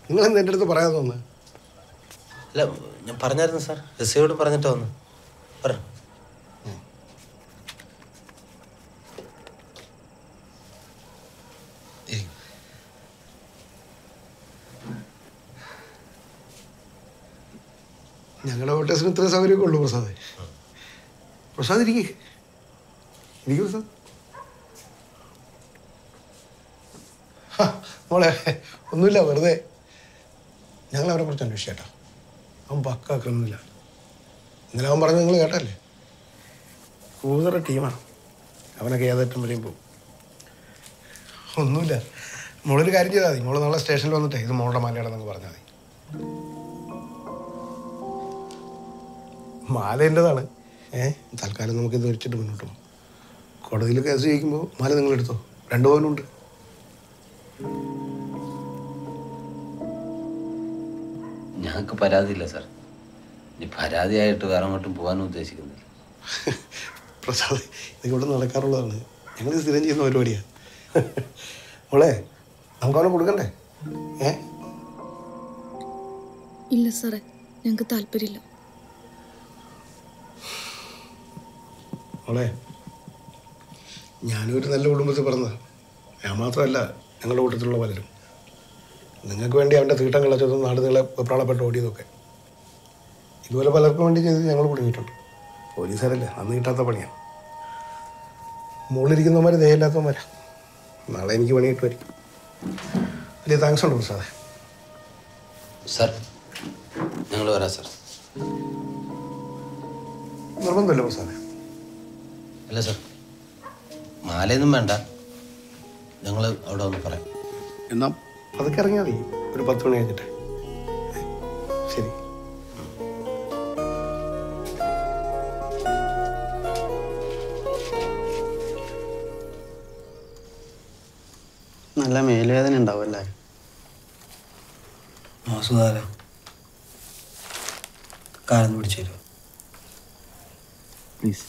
നിങ്ങളെന്താ എൻ്റെ അടുത്ത് പറയാതെ വന്നത് അല്ല ഞാൻ പറഞ്ഞായിരുന്നു സാർ എസ് ഐയോട് പറഞ്ഞിട്ട് വന്നു പറ ഞങ്ങളുടെ ഹോട്ടൽസിന് ഇത്ര സൗകര്യമൊക്കെ ഉള്ളൂ പ്രസാദ് പ്രസാദ് ഇരിക്കേ ഇരിക്കൂ പ്രസാദ് ഹാ, മോളെ ഒന്നുമില്ല വെറുതെ ഞങ്ങൾ അവരെ കുറിച്ച് അന്വേഷിച്ചേട്ടാ അവൻ പക്ക ക്രിമിനല ഇന്നലെ അവൻ പറഞ്ഞു നിങ്ങൾ കേട്ടല്ലേ കൂതറ ടീമാണ് അവനൊക്കെ ഏതറ്റം വരെയും പോകും ഒന്നുമില്ല മോളൊരു കാര്യം ചെയ്താൽ മതി മോള് നാളെ സ്റ്റേഷനിൽ വന്നിട്ടേ ഇത് മോളുടെ മാലയാണെന്നൊക്കെ പറഞ്ഞാൽ മതി മാല എൻ്റെതാണ് ഏ തൽക്കാലം നമുക്ക് ഇത് വെച്ചിട്ട് മുന്നോട്ട് പോകാം കോടതിയിൽ കേസ് ജയിക്കുമ്പോൾ മാല നിങ്ങൾ എടുത്തോ രണ്ടു പവനുണ്ട് ഞങ്ങൾക്ക് പരാതിയില്ല സാർ ഇനി പരാതിയായിട്ട് വേറെ അങ്ങോട്ടും പോകാനും ഉദ്ദേശിക്കുന്നില്ല പ്രസാദ് ഇത് ഇവിടെ നടക്കാറുള്ളതാണ് ഞങ്ങൾ സ്ഥിരം ചെയ്യുന്ന പരിപാടിയാണ് മോളെ നമുക്ക് അവനെ കൊടുക്കണ്ടേ ഏ ഇല്ല സാറേ ഞങ്ങൾക്ക് താല്പര്യമില്ല മോളെ ഞാനും ഒരു നല്ല കുടുംബത്തിൽ പറഞ്ഞതാണ് ഞാൻ മാത്രമല്ല ഞങ്ങളുടെ കൂട്ടത്തിലുള്ള പലരും നിങ്ങൾക്ക് വേണ്ടി അവൻ്റെ തീട്ടം കളച്ചതും നാടുകളെ വെപ്രാളപ്പെട്ട് ഓടിയതൊക്കെ ഇതുപോലെ പലർക്കും വേണ്ടി ചെയ്തത് ഞങ്ങൾ കുടുങ്ങിയിട്ടുണ്ട് പോലീസുകാരല്ലേ അന്ന് കിട്ടാത്ത പണിയാണ് മുകളിലിരിക്കുന്നവന്മാർ ദേഹമില്ലാത്തവന്മാരാ നാളെ എനിക്ക് പണി കിട്ടുമായിരിക്കും വലിയ താങ്ക്സ് ഉണ്ട് പ്രസാദേ സാർ ഞങ്ങൾ വരാം സാർ നിർബന്ധമല്ല പ്രസാദേ അല്ല സാർ മാലയൊന്നും വേണ്ട ഞങ്ങൾ അവിടെ ഒന്ന് പറയാം എന്നാൽ അതൊക്കെ ഇറങ്ങിയാൽ മതി ഒരു പത്ത് മണി കഴിഞ്ഞിട്ട് ശരി നല്ല മേലുവേദന ഉണ്ടാവും അല്ലേ സുധാര കാലം പിടിച്ചു തരുമോ പ്ലീസ്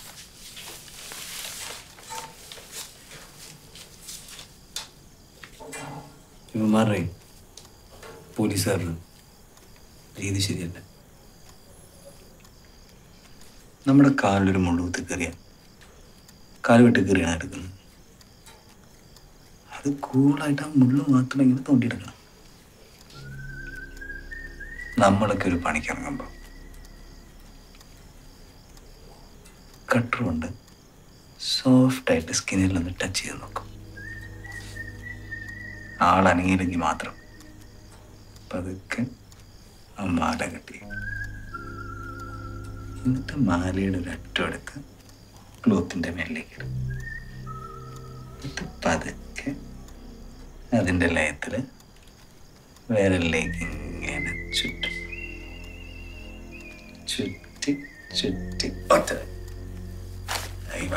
ഇവന്മാരുടെ പോലീസുകാരുടെ രീതി ശരിയല്ല നമ്മുടെ കാലിലൊരു മുള്ളുകുത്തി കയറിയ കാല് വെട്ടി കയറിയാണ് എടുക്കുന്നത് അത് കൂളായിട്ട് ആ മുള്ളു മാത്രം ഇങ്ങനെ തോണ്ടിയെടുക്കണം നമ്മളൊക്കെ ഒരു പണിക്കിറങ്ങുമ്പോൾ കട്ടറുകൊണ്ട് സോഫ്റ്റായിട്ട് സ്കിന്നിൽ ഒന്ന് ടച്ച് ചെയ്ത് നോക്കും ആളനങ്ങിയില്ലെങ്കിൽ മാത്രം പതുക്കെ ആ മാല കെട്ടി എന്നിട്ട് മാലയുടെ ഒരു അറ്റം എടുത്ത് ക്ലോത്തിൻ്റെ മേലിലേക്ക് ഇടും എന്നിട്ട് പതുക്കെ അതിൻ്റെ ലയത്തിൽ വിരലിലേക്ക് ഇങ്ങനെ ചുറ്റും ചുറ്റി ചുറ്റി ഒറ്റ അയ്യോ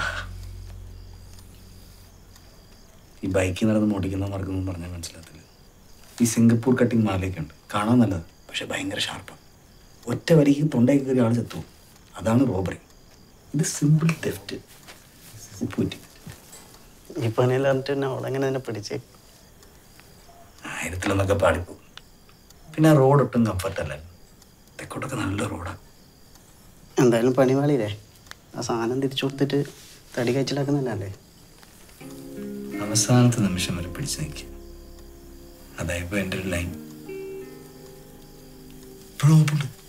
ഈ ബൈക്കിൽ നടന്ന് മോട്ടിക്കുന്നവർക്കൊന്നും പറഞ്ഞാൽ മനസ്സിലാത്തില്ല ഈ സിംഗപ്പൂർ കട്ടിങ് മാലയൊക്കെ ഉണ്ട് കാണാൻ നല്ലത് പക്ഷെ ഭയങ്കര ഷാർപ്പാണ് ഒറ്റ വരിക്ക് തൊണ്ടയിൽ കയറി ആൾ ചത്തു പോകും. അതാണ് റോബറി ഇത് സിമ്പിൾ തെഫ്റ്റ് ഉപ്പുറ്റി ഈ പണിയിൽ പറഞ്ഞിട്ട് തന്നെ അവളെങ്ങനെ നിന്നെ പിടിച്ചേ ആയിരത്തിലൊന്നൊക്കെ പാടിപ്പോകും പിന്നെ ആ റോഡ് ഒട്ടും കംഫർട്ടല്ല തെക്കോട്ടൊക്കെ നല്ല റോഡാണ് എന്തായാലും പണി പാളിയില്ലേ ആ സാധനം തിരിച്ചു കൊടുത്തിട്ട് തടി കഴിച്ചിലാക്കുന്നല്ലേ അവസാനത്തെ നിമിഷം വരെ പിടിച്ചു നിൽക്കുക അതായപ്പോൾ എൻ്റെ ഒരു ലൈൻ ഇപ്പോഴും ഓപ്പുണ്ട്